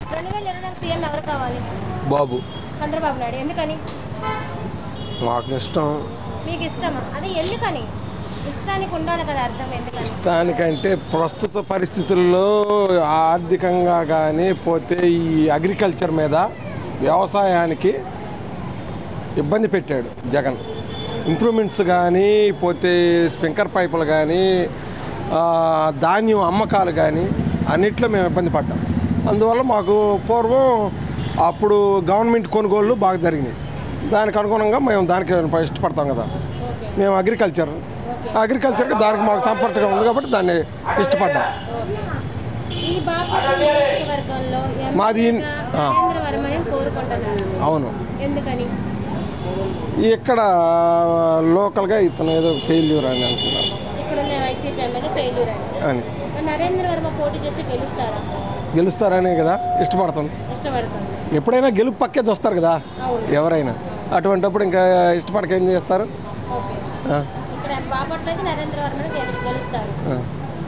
రెండు వేల ఇరవై నాలుగు సీఎం ఎవరు కావాలి బాబు చంద్రబాబు నాయుడు ఎందుకని మాకు ఇష్టం మీకు ఇష్టమా అది ఎందుకని ఇష్టానికి ఉండాలి కదా అర్థం ఎందుకని ఇష్టానికంటే ప్రస్తుత పరిస్థితుల్లో ఆర్థికంగా కానీ పోతే ఈ అగ్రికల్చర్ మీద వ్యవసాయానికి ఇబ్బంది పెట్టాడు జగన్ ఇంప్రూవ్మెంట్స్ కానీ పోతే స్ప్రింకర్ పైపులు కానీ ఆ, ధాన్యం అమ్మకాలు కానీ అన్నిట్లో మేము ఇబ్బంది పడ్డాం అందువల్ల మాకు పూర్వం అప్పుడు గవర్నమెంట్ కొనుగోళ్ళు బాగా జరిగినాయి దానికి అనుగుణంగా మేము దానికి ఇష్టపడతాం కదా ఓకే మేము అగ్రికల్చర్ అగ్రికల్చర్కి దానికి మాకు సంపర్కంగా ఉంది కాబట్టి దాన్ని ఇష్టపడ్డాం ఈ బాపట్ల నియోజకవర్గంలో మాది ఈ- ఎమ్మెల్యేగా ఆ. నరేంద్ర వర్మని కోరుకుంటున్నారు అవును ఎందుకని ఇక్కడ లోకల్గా ఇతను ఏదో ఫెయిల్యూర్ అని అంటున్నారు ఇక్కడ ఉన్న వైసీపీ ఎమ్మెల్యే ఫెయిల్యూర్ అని అని మరి నరేంద్ర వర్మ పోటీ చేస్తే గెలుస్తారా గెలుస్తారనే కదా ఇష్టపడుతుంది ఇష్టపడుతుంది ఎప్పుడైనా గెలుపు పక్కే చూస్తారు కదా అవును ఎవరైనా అటువంటప్పుడు ఇంకా ఇష్టపడక ఏం చేస్తారు ఓకే ఆ, ఇక్కడ బాపట్ల అయితే నరేంద్ర వర్మని గెలు- గెలుస్తారు ఆ.